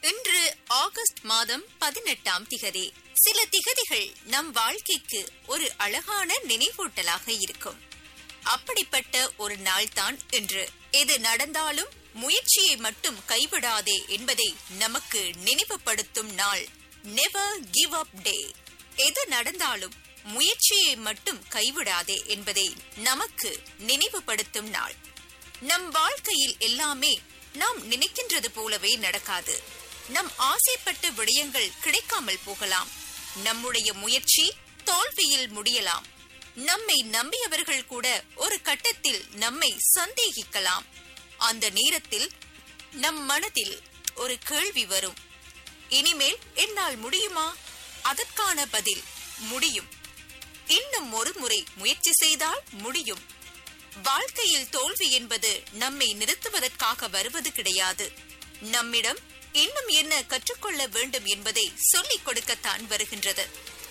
இன்று ஆகஸ்ட் மாதம் பதினெட்டாம் திகதி சில திகதிகள் நம் வாழ்க்கைக்கு ஒரு அழகான நினைவூட்டலாக இருக்கும் அப்படிப்பட்ட ஒரு நாள்தான் இன்று எது நடந்தாலும் முயற்சியை மட்டும் கைவிடாதே என்பதை நமக்கு நினைவுபடுத்தும் நாள் நெவர் கிவ் அப் டே எது நடந்தாலும் முயற்சியை மட்டும் கைவிடாதே என்பதை நமக்கு நினைவுபடுத்தும் நாள் நம் வாழ்க்கையில் எல்லாமே நாம் நினைக்கின்றது போலவே நடக்காது நம் ஆசைப்பட்ட விடயங்கள் கிடைக்காமல் போகலாம் நம்முடைய முயற்சி தோல்வியில் முடியலாம் நம்மை நம்பியவர்கள் கூட ஒரு கட்டத்தில் நம்மை சந்தேகிக்கலாம் அந்த நேரத்தில் நம் மனதில் ஒரு கேள்வி வரும் இனிமேல் என்னால் முடியுமா அதற்கான பதில் முடியும் இன்னும் ஒரு முறை முயற்சி செய்தால் முடியும் வாழ்க்கையில் தோல்வி என்பது நம்மை நிறுத்துவதற்காக வருவது கிடையாது நம்மிடம் இன்னும் என்ன கற்றுக்கொள்ள வேண்டும் என்பதை சொல்லிக் கொடுக்கத்தான் வருகின்றது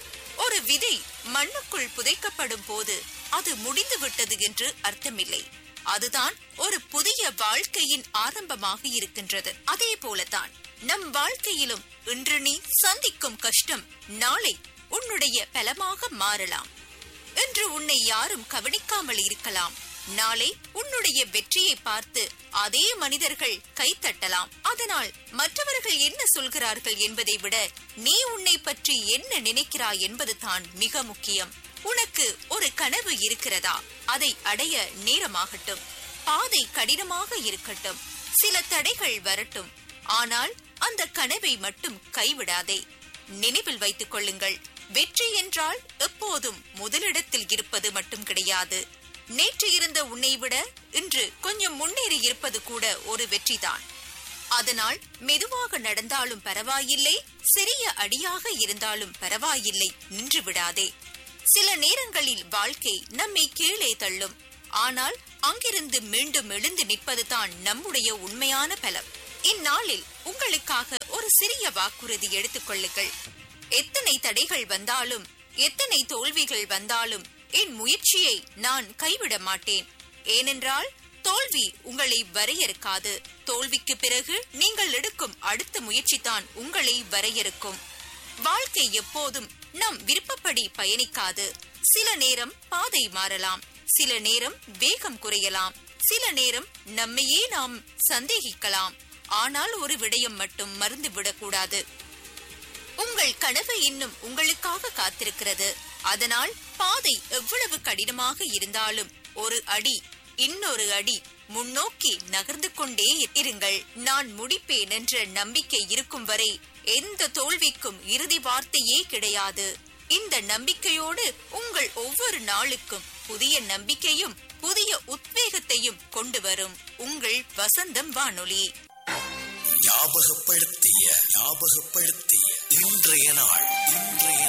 ஒரு விதை மண்ணுக்குள் புதைக்கப்படும் போது அது முடிந்து விட்டது என்று அர்த்தமில்லை அதுதான் ஒரு புதிய வாழ்க்கையின் ஆரம்பமாக இருக்கின்றது அதே போலதான் நம் வாழ்க்கையிலும் இன்று நீ சந்திக்கும் கஷ்டம் நாளை உன்னுடைய பலமாக மாறலாம் இன்று உன்னை யாரும் கவனிக்காமல் இருக்கலாம் நாளை உன்னுடைய வெற்றியை பார்த்து அதே மனிதர்கள் கைத்தட்டலாம் அதனால் மற்றவர்கள் என்ன சொல்கிறார்கள் என்பதை விட நீ உன்னை பற்றி என்ன நினைக்கிறாய் என்பது தான் மிக முக்கியம் உனக்கு ஒரு கனவு இருக்கிறதா அதை அடைய நேரமாகட்டும் பாதை கடினமாக இருக்கட்டும் சில தடைகள் வரட்டும் ஆனால் அந்த கனவை மட்டும் கைவிடாதே நினைவில் வைத்துக் கொள்ளுங்கள் வெற்றி என்றால் எப்போதும் முதலிடத்தில் இருப்பது மட்டும் கிடையாது நேற்று இருந்த உன்னை விட இன்று கொஞ்சம் முன்னேறி இருப்பது கூட ஒரு வெற்றிதான் அதனால் மெதுவாக நடந்தாலும் பரவாயில்லை சிறிய அடியாக இருந்தாலும் பரவாயில்லை நின்று விடாதே சில நேரங்களில் வாழ்க்கை நம்மை கீழே தள்ளும் ஆனால் அங்கிருந்து மீண்டும் எழுந்து நிற்பதுதான் நம்முடைய உண்மையான பலம் இந்நாளில் உங்களுக்காக ஒரு சிறிய வாக்குறுதி எடுத்துக் கொள்ளுங்கள் எத்தனை தடைகள் வந்தாலும் எத்தனை தோல்விகள் வந்தாலும் என் முயற்சியை நான் கைவிட மாட்டேன் ஏனென்றால் தோல்வி உங்களை வரையறுக்காது தோல்விக்கு பிறகு நீங்கள் எடுக்கும் அடுத்த முயற்சி தான் உங்களை வரையறுக்கும் வாழ்க்கை எப்போதும் நம் விருப்பப்படி பயணிக்காது சில நேரம் பாதை மாறலாம் சில நேரம் வேகம் குறையலாம் சில நேரம் நம்மையே நாம் சந்தேகிக்கலாம் ஆனால் ஒரு விடயம் மட்டும் மறந்து விடக்கூடாது உங்கள் கனவு இன்னும் உங்களுக்காக காத்திருக்கிறது அதனால் பாதை எவ்வளவு கடினமாக இருந்தாலும் ஒரு அடி இன்னொரு அடி முன்னோக்கி நகர்ந்து கொண்டே இருங்கள் நான் முடிப்பேன் என்ற நம்பிக்கை இருக்கும் வரை எந்த தோல்விக்கும் இறுதி வார்த்தையே கிடையாது இந்த நம்பிக்கையோடு உங்கள் ஒவ்வொரு நாளுக்கும் புதிய நம்பிக்கையும் புதிய உத்வேகத்தையும் கொண்டு வரும் உங்கள் வசந்தம் வானொலி ஞாபகப்படுத்திய ஞாபகப்படுத்திய இன்றைய நாள் இன்றைய